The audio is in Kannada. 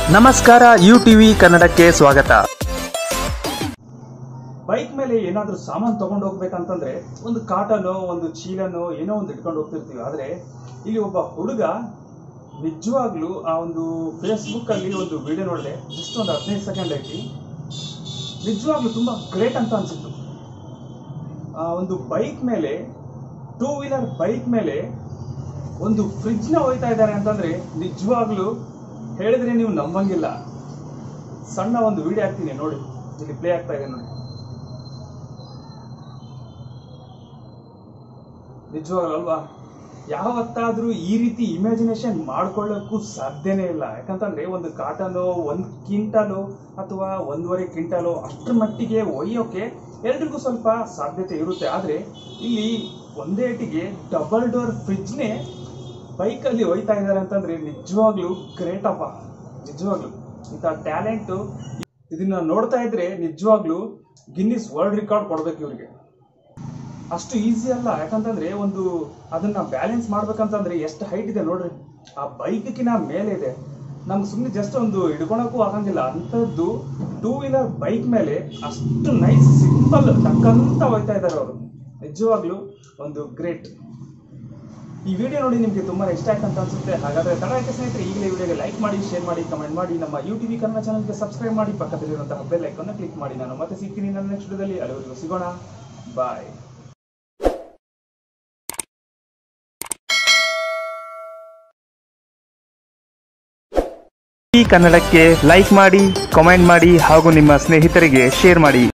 ನಮಸ್ಕಾರ ಯು ಟಿವಿ ಕನ್ನಡಕ್ಕೆ ಸ್ವಾಗತ ಬೈಕ್ ಮೇಲೆ ಏನಾದ್ರೂ ಸಾಮಾನು ತಗೊಂಡು ಹೋಗ್ಬೇಕಂತಂದ್ರೆ ಒಂದು ಕಾಟನೋ ಒಂದು ಚೀಲನೋ ಏನೋ ಒಂದು ಇಟ್ಕೊಂಡು ಹೋಗ್ತಿರ್ತೀವಿ ಆದ್ರೆ ಇಲ್ಲಿ ಒಬ್ಬ ಹುಡುಗ ನಿಜವಾಗ್ಲೂ ಆ ಒಂದು ಫೇಸ್ಬುಕ್ ಅಲ್ಲಿ ಒಂದು ವಿಡಿಯೋ ನೋಡಿದೆ ಜಸ್ಟ್ ಒಂದು ಹದಿನೈದು ಸೆಕೆಂಡ್ ಐತಿ ನಿಜವಾಗ್ಲೂ ತುಂಬಾ ಗ್ರೇಟ್ ಅಂತ ಅನ್ಸಿತ್ತು ಆ ಒಂದು ಬೈಕ್ ಮೇಲೆ ಟೂ ವೀಲರ್ ಬೈಕ್ ಮೇಲೆ ಒಂದು ಫ್ರಿಡ್ಜ್ ನ ಒಯ್ತಾ ಇದ್ದಾರೆ ಅಂತಂದ್ರೆ ನಿಜವಾಗ್ಲೂ ಹೇಳಿದ್ರೆ ನೀವು ನಂಬಂಗಿಲ್ಲ ಸಣ್ಣ ಒಂದು ವಿಡಿಯೋ ಹಾಕ್ತೀನಿ ನೋಡಿ ಇಲ್ಲಿ ಪ್ಲೇ ಆಗ್ತಾ ಇದೆ ನೋಡಿ ನಿಜವಾಗ್ಲೂ ಅಲ್ವಾ ಯಾವತ್ತಾದ್ರೂ ಈ ರೀತಿ ಇಮ್ಯಾಜಿನೇಷನ್ ಮಾಡ್ಕೊಳ್ಳೋಕ್ಕೂ ಸಾಧ್ಯನೇ ಇಲ್ಲ ಯಾಕಂತಂದ್ರೆ ಒಂದು ಕಾಟನೋ ಒಂದ್ ಕ್ವಿಂಟಲು ಅಥವಾ ಒಂದೂವರೆ ಕ್ವಿಂಟಲು ಅಷ್ಟ್ರ ಮಟ್ಟಿಗೆ ಒಯ್ಯೋಕೆ ಎಲ್ರಿಗೂ ಸ್ವಲ್ಪ ಸಾಧ್ಯತೆ ಇರುತ್ತೆ ಆದ್ರೆ ಇಲ್ಲಿ ಒಂದೇ ಏಟಿಗೆ ಡಬಲ್ ಡೋರ್ ಫ್ರಿಡ್ಜ್ನೇ ಬೈಕಲ್ಲಿ ಒಯ್ತಾ ಇದ್ದಾರೆ ಅಂತಂದ್ರೆ ನಿಜವಾಗ್ಲೂ ಗ್ರೇಟ್ ಅಪ್ಪ ನಿಜವಾಗ್ಲೂ ಇಂಥ ಟ್ಯಾಲೆಂಟ್ ಇದನ್ನ ನೋಡ್ತಾ ಇದ್ರೆ ನಿಜವಾಗ್ಲೂ ಗಿನ್ನಿಸ್ ವರ್ಲ್ಡ್ ರೆಕಾರ್ಡ್ ಕೊಡ್ಬೇಕು ಇವ್ರಿಗೆ ಅಷ್ಟು ಈಸಿ ಅಲ್ಲ ಯಾಕಂತಂದ್ರೆ ಒಂದು ಅದನ್ನ ಬ್ಯಾಲೆನ್ಸ್ ಮಾಡ್ಬೇಕಂತಂದ್ರೆ ಎಷ್ಟು ಹೈಟ್ ಇದೆ ನೋಡ್ರಿ ಆ ಬೈಕ್ಕಿನ ಮೇಲೆ ಇದೆ ನಮ್ಗೆ ಸುಮ್ಮನೆ ಜಸ್ಟ್ ಒಂದು ಹಿಡ್ಕೊಳಕ್ಕೂ ಆಗಂಗಿಲ್ಲ ಅಂಥದ್ದು ಟೂ ವೀಲರ್ ಬೈಕ್ ಮೇಲೆ ಅಷ್ಟು ನೈಸ್ ಸಿಂಪಲ್ ಟಕ್ಕಂತ ಹೋಗ್ತಾ ಇದ್ದಾರೆ ಅವರು ನಿಜವಾಗ್ಲೂ ಒಂದು ಗ್ರೇಟ್ ಈ ವಿಡಿಯೋ ನೋಡಿ ನಿಮಗೆ ತುಂಬಾ ಇಷ್ಟ ಆಯ್ತು ಅಂತ ಅನ್ಸುತ್ತೆ ಹಾಗಾದ್ರೆ ತಡ ಯಾಕೆ ಸ್ನೇಹಿತರೆ ಈಗಲೇ ವಿಡಿಯೋಗೆ ಲೈಕ್ ಮಾಡಿ ಶೇರ್ ಮಾಡಿ ಕಮೆಂಟ್ ಮಾಡಿ ನಮ್ಮ ಯು ಟಿವಿ ಕನ್ನಡ ಚಾನಲ್ಗೆ ಸಬ್ಸ್ಕ್ರೈಬ್ ಮಾಡಿ ಪಕ್ಕದಲ್ಲಿರುವಂತಹ ಬೆಲ್ ಐಕನ್ನ ಕ್ಲಿಕ್ ಮಾಡಿ ನಾನು ಮತ್ತೆ ಸಿಗ್ತೀನಿ ನನ್ನ ನೆಕ್ಸ್ಟ್ ವಿಡಿಯೋದಲ್ಲಿ ಅಲ್ಲಿವರೆಗೂ ಸಿಗೋಣ ಬಾಯ್ ಈ ಕನ್ನಡಕ್ಕೆ ಲೈಕ್ ಮಾಡಿ ಕಾಮೆಂಟ್ ಮಾಡಿ ಹಾಗೂ ನಿಮ್ಮ ಸ್ನೇಹಿತರಿಗೆ ಶೇರ್ ಮಾಡಿ